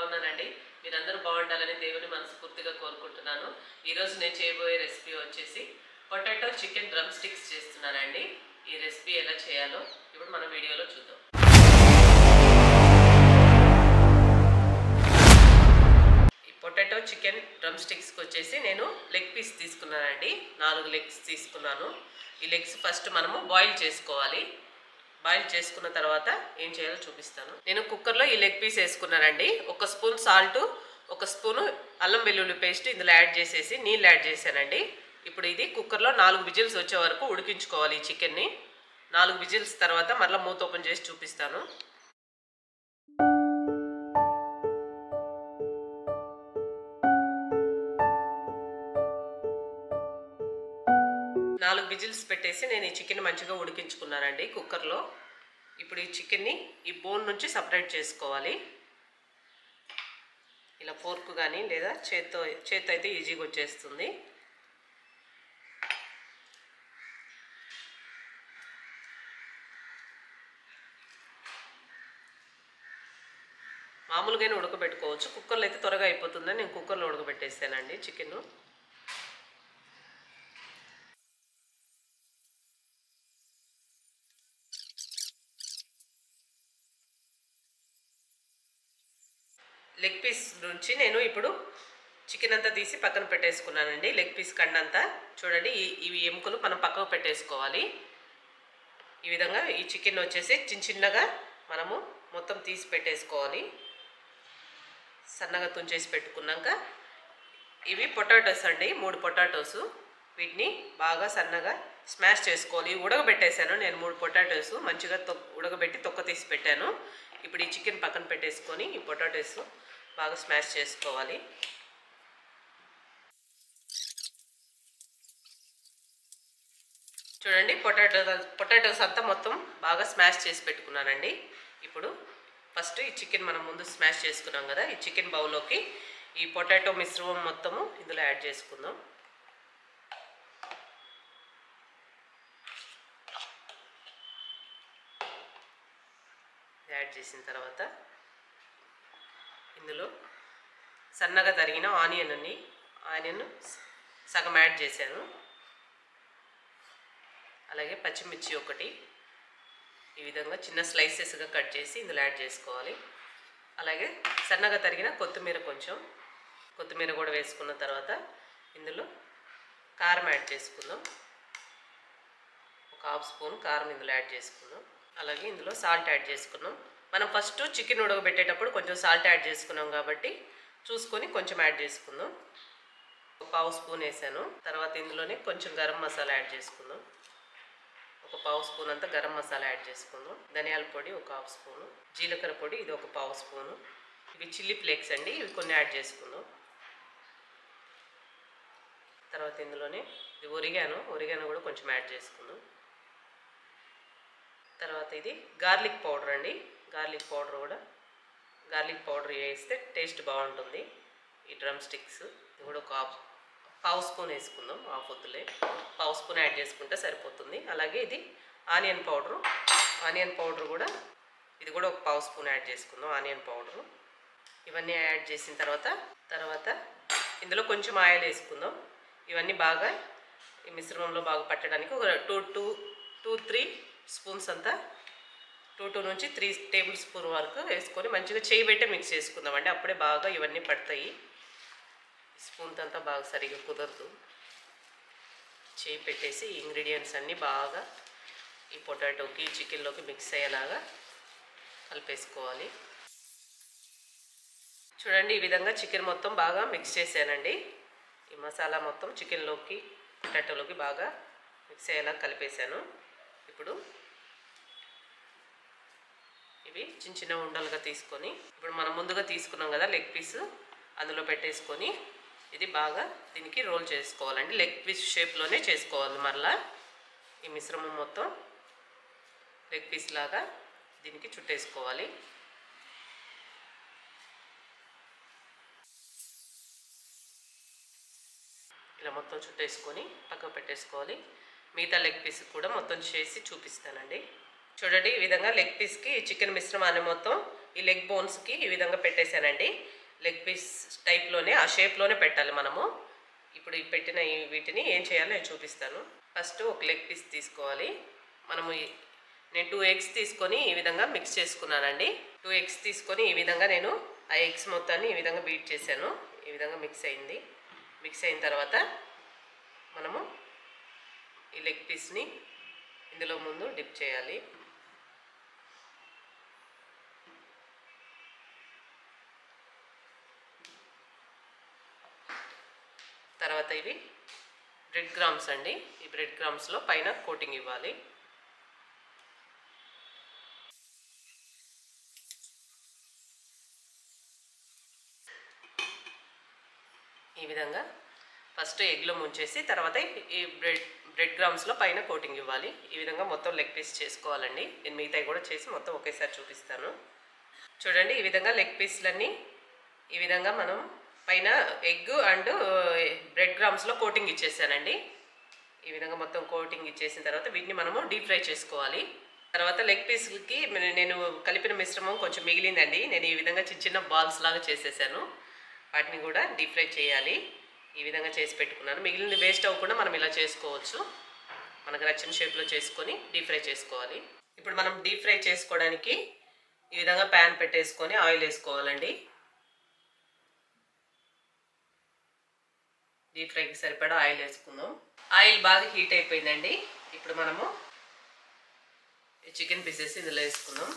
బాగున్నానండి మీరందరూ బాగుండాలని దేవుని మనస్ఫూర్తిగా కోరుకుంటున్నాను ఈరోజు నేను చేయబోయే రెసిపీ వచ్చేసి పొటాటో చికెన్ డ్రమ్ స్టిక్స్ చేస్తున్నానండి ఈ రెసిపీ ఎలా చేయాలో ఇప్పుడు మన వీడియోలో చూద్దాం ఈ పొటాటో చికెన్ డ్రమ్ స్టిక్స్కి వచ్చేసి నేను లెగ్ పీస్ తీసుకున్నానండి నాలుగు లెగ్స్ తీసుకున్నాను ఈ లెగ్స్ ఫస్ట్ మనము బాయిల్ చేసుకోవాలి బాయిల్ చేసుకున్న తర్వాత ఏం చేయాలో చూపిస్తాను నేను కుక్కర్లో ఈ లెగ్ పీస్ వేసుకున్నానండి ఒక స్పూన్ సాల్ట్ ఒక స్పూను అల్లం వెల్లుల్లి పేస్ట్ ఇందులో యాడ్ చేసేసి నీళ్ళు యాడ్ చేశానండి ఇప్పుడు ఇది కుక్కర్లో నాలుగు విజిల్స్ వచ్చే వరకు ఉడికించుకోవాలి ఈ చికెన్ని నాలుగు విజిల్స్ తర్వాత మరలా మూత ఓపెన్ చేసి చూపిస్తాను నాలుగు విజిల్స్ పెట్టేసి నేను ఈ చికెన్ మంచిగా ఉడికించుకున్నానండి కుక్కర్లో ఇప్పుడు ఈ చికెన్ని ఈ బోన్ నుంచి సపరేట్ చేసుకోవాలి ఇలా ఫోర్క్ కానీ లేదా చేత్తో చేత్తో అయితే ఈజీగా వచ్చేస్తుంది మామూలుగానే ఉడకబెట్టుకోవచ్చు కుక్కర్లో అయితే త్వరగా అయిపోతుందని నేను కుక్కర్లో ఉడకబెట్టేసానండి చికెన్ లెగ్ పీస్ నుంచి నేను ఇప్పుడు చికెన్ అంతా తీసి పక్కన పెట్టేసుకున్నానండి లెగ్ పీస్ కండంతా చూడండి ఈ ఇవి ఎముకలు మనం పక్కకు పెట్టేసుకోవాలి ఈ విధంగా ఈ చికెన్ వచ్చేసి చిన్న చిన్నగా మనము మొత్తం తీసి పెట్టేసుకోవాలి సన్నగా తుంచేసి పెట్టుకున్నాక ఇవి పొటాటోస్ అండి మూడు పొటాటోస్ వీటిని బాగా సన్నగా స్మాష్ చేసుకోవాలి ఇవి ఉడకబెట్టేశాను నేను మూడు పొటాటోస్ మంచిగా తొ ఉడకబెట్టి తొక్క తీసి పెట్టాను ఇప్పుడు ఈ చికెన్ పక్కన పెట్టేసుకొని ఈ పొటాటోస్ బాగా స్మాష్ చేసుకోవాలి చూడండి పొటాటో పొటాటోస్ అంతా మొత్తం బాగా స్మాష్ చేసి పెట్టుకున్నానండి ఇప్పుడు ఫస్ట్ ఈ చికెన్ మనం ముందు స్మాష్ చేసుకున్నాం కదా ఈ చికెన్ బౌల్లోకి ఈ పొటాటో మిశ్రమం మొత్తము ఇందులో యాడ్ చేసుకుందాం యాడ్ చేసిన తర్వాత ఇందులో సన్నగా తరిగిన ఆనియన్ అని ఆనియన్ సగం యాడ్ చేశాను అలాగే పచ్చిమిర్చి ఒకటి ఈ విధంగా చిన్న స్లైసెస్గా కట్ చేసి ఇందులో యాడ్ చేసుకోవాలి అలాగే సన్నగా తరిగిన కొత్తిమీర కొంచెం కొత్తిమీర కూడా వేసుకున్న తర్వాత ఇందులో కారం యాడ్ చేసుకుందాం ఒక హాఫ్ స్పూన్ కారం ఇందులో యాడ్ చేసుకుందాం అలాగే ఇందులో సాల్ట్ యాడ్ చేసుకున్నాం మనం ఫస్ట్ చికెన్ ఉడకబెట్టేటప్పుడు కొంచెం సాల్ట్ యాడ్ చేసుకున్నాం కాబట్టి చూసుకొని కొంచెం యాడ్ చేసుకుందాం ఒక పావు స్పూన్ వేసాను తర్వాత ఇందులోనే కొంచెం గరం మసాలా యాడ్ చేసుకుందాం ఒక పావు స్పూన్ అంతా గరం మసాలా యాడ్ చేసుకుందాం ధనియాల పొడి ఒక హాఫ్ స్పూను జీలకర్ర పొడి ఇది ఒక పావు స్పూను ఇవి చిల్లీ ఫ్లేక్స్ అండి ఇవి కొన్ని యాడ్ చేసుకుందాం తర్వాత ఇందులోనే ఇది ఒరిగాను ఒరిగాను కూడా కొంచెం యాడ్ చేసుకుందాం తర్వాత ఇది గార్లిక్ పౌడర్ అండి గార్లిక్ పౌడర్ కూడా గార్లిక్ పౌడర్ వేస్తే టేస్ట్ బాగుంటుంది ఈ డ్రమ్ స్టిక్స్ ఇది కూడా ఒక హాఫ్ పావు స్పూన్ వేసుకుందాం ఆ పొద్దులే పావు స్పూన్ యాడ్ చేసుకుంటే సరిపోతుంది అలాగే ఇది ఆనియన్ పౌడరు ఆనియన్ పౌడర్ కూడా ఇది కూడా ఒక పావు స్పూన్ యాడ్ చేసుకుందాం ఆనియన్ పౌడరు ఇవన్నీ యాడ్ చేసిన తర్వాత తర్వాత ఇందులో కొంచెం ఆయిల్ వేసుకుందాం ఇవన్నీ బాగా ఈ మిశ్రమంలో బాగా పట్టడానికి ఒక two two two three spoons అంతా టూ టూ నుంచి త్రీ టేబుల్ స్పూన్ వరకు వేసుకొని మంచిగా చేయి పెట్టే మిక్స్ చేసుకుందామండి అప్పుడే బాగా ఇవన్నీ పడతాయి స్పూన్తో అంతా బాగా సరిగా కుదరదు చేయి పెట్టేసి ఇంగ్రీడియంట్స్ అన్నీ బాగా ఈ పొటాటోకి చికెన్లోకి మిక్స్ అయ్యేలాగా కలిపేసుకోవాలి చూడండి ఈ విధంగా చికెన్ మొత్తం బాగా మిక్స్ చేశానండి ఈ మసాలా మొత్తం చికెన్లోకి పొటాటోలోకి బాగా మిక్స్ అయ్యేలా కలిపేశాను ఇప్పుడు ఇవి చిన్న చిన్న ఉండలుగా తీసుకొని ఇప్పుడు మనం ముందుగా తీసుకున్నాం కదా లెగ్ పీస్ అందులో పెట్టేసుకొని ఇది బాగా దీనికి రోల్ చేసుకోవాలండి లెగ్ పీస్ షేప్లోనే చేసుకోవాలి మరలా ఈ మిశ్రమం మొత్తం లెగ్ పీస్ లాగా దీనికి చుట్టేసుకోవాలి ఇలా మొత్తం చుట్టేసుకొని పక్కకు పెట్టేసుకోవాలి మిగతా లెగ్ పీస్ కూడా మొత్తం చేసి చూపిస్తానండి చూడండి ఈ విధంగా లెగ్ పీస్కి చికెన్ మిశ్రమాన్ని మొత్తం ఈ లెగ్ బోన్స్కి ఈ విధంగా పెట్టేశానండి లెగ్ పీస్ టైప్లోనే ఆ షేప్లోనే పెట్టాలి మనము ఇప్పుడు ఈ పెట్టిన ఈ వీటిని ఏం చేయాలో నేను చూపిస్తాను ఫస్ట్ ఒక లెగ్ పీస్ తీసుకోవాలి మనము ఈ- నేను టూ ఎగ్స్ తీసుకొని ఈ విధంగా మిక్స్ చేసుకున్నానండి టూ ఎగ్స్ తీసుకొని ఈ విధంగా నేను ఆ ఎగ్స్ మొత్తాన్ని ఈ విధంగా బీట్ చేశాను ఈ విధంగా మిక్స్ అయింది మిక్స్ అయిన తర్వాత మనము ఈ లెగ్ పీస్ని ఇందులో ముందు డిప్ చేయాలి తర్వాత ఇవి బ్రెడ్ గ్రామ్స్ అండి ఈ బ్రెడ్ గ్రామ్స్లో పైన కోటింగ్ ఇవ్వాలి ఈ విధంగా ఫస్ట్ ఎగ్లో ముంచేసి తర్వాత ఈ బ్రెడ్ బ్రెడ్ గ్రామ్స్లో పైన కోటింగ్ ఇవ్వాలి ఈ విధంగా మొత్తం లెగ్ పీస్ చేసుకోవాలండి నేను మిగతాయి కూడా చేసి మొత్తం ఒకేసారి చూపిస్తాను చూడండి ఈ విధంగా లెగ్ పీస్లన్నీ ఈ విధంగా మనం పైన ఎగ్ అండ్ బ్రెడ్ గ్రామ్స్లో కోటింగ్ ఇచ్చేసానండి ఈ విధంగా మొత్తం కోటింగ్ ఇచ్చేసిన తర్వాత వీటిని మనము డీప్ ఫ్రై చేసుకోవాలి తర్వాత లెగ్ పీస్కి నేను కలిపిన మిశ్రమం కొంచెం మిగిలిందండి నేను ఈ విధంగా చిన్న చిన్న బాల్స్ లాగా చేసేసాను వాటిని కూడా డీప్ ఫ్రై చేయాలి ఈ విధంగా చేసి పెట్టుకున్నాను మిగిలింది వేస్ట్ అవ్వకుండా మనం ఇలా చేసుకోవచ్చు మనకు నచ్చిన షేప్లో చేసుకొని డీప్ ఫ్రై చేసుకోవాలి ఇప్పుడు మనం డీప్ ఫ్రై చేసుకోవడానికి ఈ విధంగా ప్యాన్ పెట్టేసుకొని ఆయిల్ వేసుకోవాలండి డీప్ ఫ్రైకి సరిపడా ఆయిల్ వేసుకుందాం ఆయిల్ బాగా హీట్ అయిపోయిందండి ఇప్పుడు మనము ఈ చికెన్ పీసెస్ ఇందులో వేసుకుందాం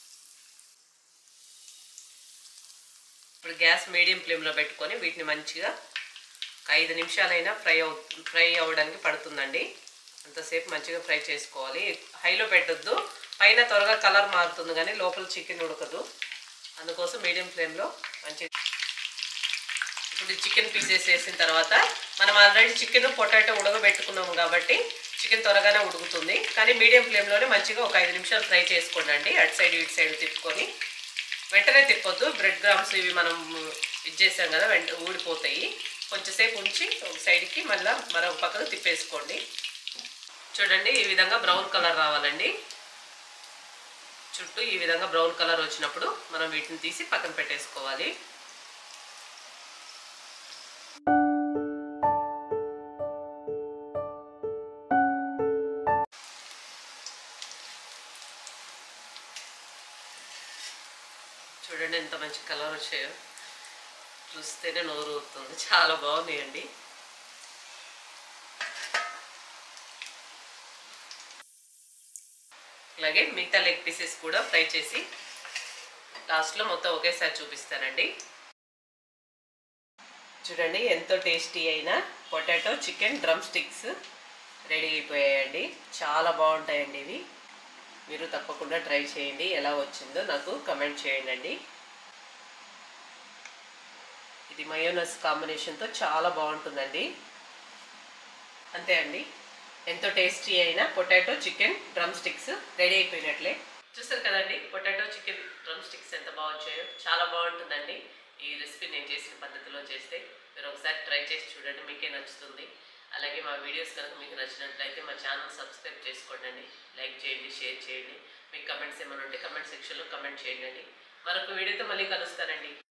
ఇప్పుడు గ్యాస్ మీడియం ఫ్లేమ్లో పెట్టుకొని వీటిని మంచిగా ఒక ఐదు నిమిషాలైనా ఫ్రై అవు ఫ్రై అవ్వడానికి పడుతుందండి అంతసేపు మంచిగా ఫ్రై చేసుకోవాలి హైలో పెట్టొద్దు పైన త్వరగా కలర్ మారుతుంది కానీ లోపల చికెన్ ఉడకదు అందుకోసం మీడియం ఫ్లేమ్లో మంచిగా ఇప్పుడు చికెన్ పీసెస్ వేసిన తర్వాత మనం ఆల్రెడీ చికెన్ పొటాటో ఉడకబెట్టుకున్నాము కాబట్టి చికెన్ త్వరగానే ఉడుకుతుంది కానీ మీడియం ఫ్లేమ్లోనే మంచిగా ఒక ఐదు నిమిషాలు ఫ్రై చేసుకోండి అండి అటు సైడ్ ఇటు సైడ్ తిప్పుకొని వెంటనే తిప్పొద్దు బ్రెడ్ గ్రామ్స్ ఇవి మనం ఇది చేసాం కదా వెంట ఊడిపోతాయి కొంచెంసేపు ఉంచి ఒక సైడ్కి మళ్ళీ మరొక పక్కకు తిప్పేసుకోండి చూడండి ఈ విధంగా బ్రౌన్ కలర్ రావాలండి చుట్టూ ఈ విధంగా బ్రౌన్ కలర్ వచ్చినప్పుడు మనం వీటిని తీసి పక్కన పెట్టేసుకోవాలి చూడండి ఎంత మంచి కలర్ వచ్చాయో చూస్తేనే నోరు ఊరుతుంది చాలా బాగున్నాయండి అలాగే మిగతా లెగ్ పీసెస్ కూడా ఫ్రై చేసి లాస్ట్లో మొత్తం ఒకేసారి చూపిస్తానండి చూడండి ఎంతో టేస్టీ అయిన potato chicken drumsticks ready అయిపోయాయండి చాలా బాగుంటాయండి ఇవి మీరు తప్పకుండా ట్రై చేయండి ఎలా వచ్చిందో నాకు కమెంట్ చేయండి అండి ఇది మయోనస్ కాంబినేషన్తో చాలా బాగుంటుందండి అంతే అండి ఎంతో టేస్టీ అయిన potato chicken drumsticks ready అయిపోయినట్లే చూస్తారు కదండి పొటాటో చికెన్ డ్రమ్ స్టిక్స్ ఎంత బాగా వచ్చాయో చాలా బాగుంటుందండి ఈ రెసిపీ నేను చేసిన పద్ధతిలో చేస్తే మీరు ఒకసారి ట్రై చేసి చూడండి మీకే నచ్చుతుంది అలాగే మా వీడియోస్ కనుక మీకు నచ్చినట్లయితే మా ఛానల్ సబ్స్క్రైబ్ చేసుకోండి లైక్ చేయండి షేర్ చేయండి మీకు కమెంట్స్ ఏమైనా ఉంటే కమెంట్ సెక్షన్లో కమెంట్ చేయండి మరొక వీడియోతో మళ్ళీ కలుస్తానండి